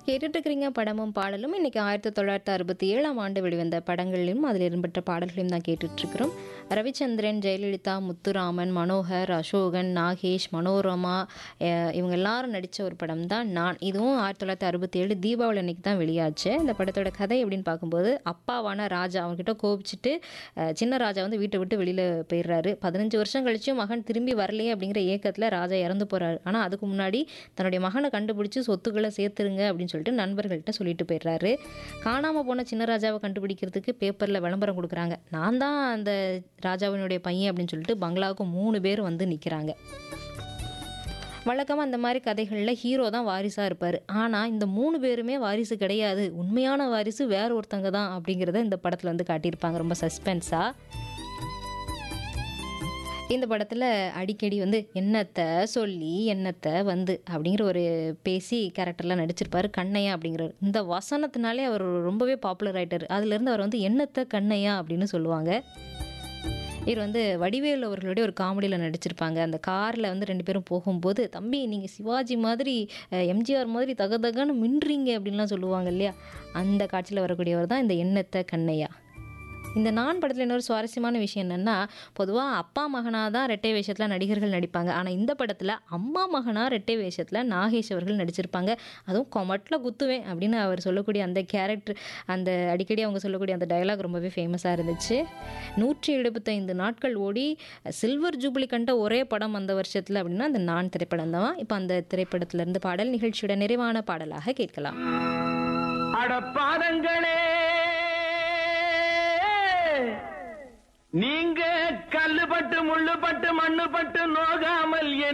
கேட்டுட்டு இருக்கிறீங்க படமும் பாடலும் இன்னைக்கு ஆயிரத்தி தொள்ளாயிரத்தி அறுபத்தி ஏழாம் ஆண்டு வெளிவந்த படங்களிலும் அதில் இடம்பெற்ற பாடல்களையும் தான் கேட்டுட்டு இருக்கிறோம் ரவிச்சந்திரன் ஜெயலலிதா முத்துராமன் மனோகர் அசோகன் நாகேஷ் மனோரமா அஹ் இவங்க எல்லாரும் நடித்த ஒரு படம் தான் நான் இதுவும் ஆயிரத்தி தொள்ளாயிரத்தி அறுபத்தி ஏழு தீபாவளி அன்னைக்கு தான் வெளியாச்சு இந்த படத்தோட கதை எப்படின்னு பார்க்கும்போது அப்பாவான ராஜா அவன்கிட்ட கோபிச்சுட்டு அஹ் சின்ன ராஜா வந்து வீட்டை விட்டு வெளியில் போயிடுறாரு பதினஞ்சு வருஷம் கழிச்சும் மகன் திரும்பி வரலையே அப்படிங்கிற ஏக்கத்தில் ராஜா இறந்து போறாரு ஆனால் அதுக்கு முன்னாடி தன்னுடைய மகனை கண்டுபிடிச்சி சொத்துக்களை சேர்த்துருங்க அப்படின்னு சொல்லிட்டு நண்பர்கள்ட்ட சொல்லிட்டு போயிடுறாரு காணாமல் போன சின்ன ராஜாவை கண்டுபிடிக்கிறதுக்கு பேப்பரில் விளம்பரம் கொடுக்குறாங்க நான் தான் அந்த ராஜாவினுடைய பையன் அப்படின்னு சொல்லிட்டு பங்களாவுக்கு மூணு பேர் வந்து நிற்கிறாங்க வழக்கமாக அந்த மாதிரி கதைகளில் ஹீரோ தான் வாரிசாக இருப்பார் ஆனால் இந்த மூணு பேருமே வாரிசு கிடையாது உண்மையான வாரிசு வேற ஒருத்தங்க தான் அப்படிங்கிறத இந்த படத்தில் வந்து காட்டியிருப்பாங்க ரொம்ப சஸ்பென்ஸாக இந்த படத்தில் அடிக்கடி வந்து என்னத்தை சொல்லி என்னத்தை வந்து அப்படிங்கிற ஒரு பேசி கேரக்டர்லாம் நடிச்சிருப்பாரு கண்ணையா அப்படிங்கிறவர் இந்த வசனத்தினாலே அவர் ரொம்பவே பாப்புலர் ஆயிட்டார் அதுலேருந்து அவர் வந்து என்னத்தை கண்ணையா அப்படின்னு சொல்லுவாங்க இவர் வந்து வடிவேலு அவர்களுடைய ஒரு காமெடியில் நடிச்சிருப்பாங்க அந்த காரில் வந்து ரெண்டு பேரும் போகும்போது தம்பி நீங்கள் சிவாஜி மாதிரி அஹ், எம்ஜிஆர் மாதிரி தக தகன்னு மின்றீங்க அப்படின்லாம் சொல்லுவாங்க இல்லையா அந்த காட்சியில் வரக்கூடியவர் தான் இந்த எண்ணத்தை கண்ணையா இந்த நான் படத்தில் இன்னொரு சுவாரஸ்யமான விஷயம் என்னென்னா பொதுவாக அப்பா மகனாக தான் ரெட்டை வேஷத்தில் நடிகர்கள் நடிப்பாங்க ஆனால் இந்த படத்தில் அம்மா மகனாக ரெட்டை வேஷத்தில் நாகேஷ் அவர்கள் நடிச்சிருப்பாங்க அதுவும் கொமட்டில் குத்துவேன் அப்படின்னு அவர் சொல்லக்கூடிய அந்த கேரக்டர் அந்த அடிக்கடி அவங்க சொல்லக்கூடிய அந்த டயலாக் ரொம்பவே ஃபேமஸாக இருந்துச்சு நூற்றி எழுபத்தைந்து நாட்கள் ஓடி சில்வர் ஜூப்ளி கண்ட ஒரே படம் அந்த வருஷத்தில் அப்படின்னா அந்த நான் திரைப்படம் தான் இப்போ அந்த திரைப்படத்திலிருந்து பாடல் நிகழ்ச்சியோட நிறைவான பாடலாக கேட்கலாம் அடப்பாதங்களே நீங்க கல்லுபட்டு முள்ளுபட்டு மண்ணுபட்டு நோகாமல் என்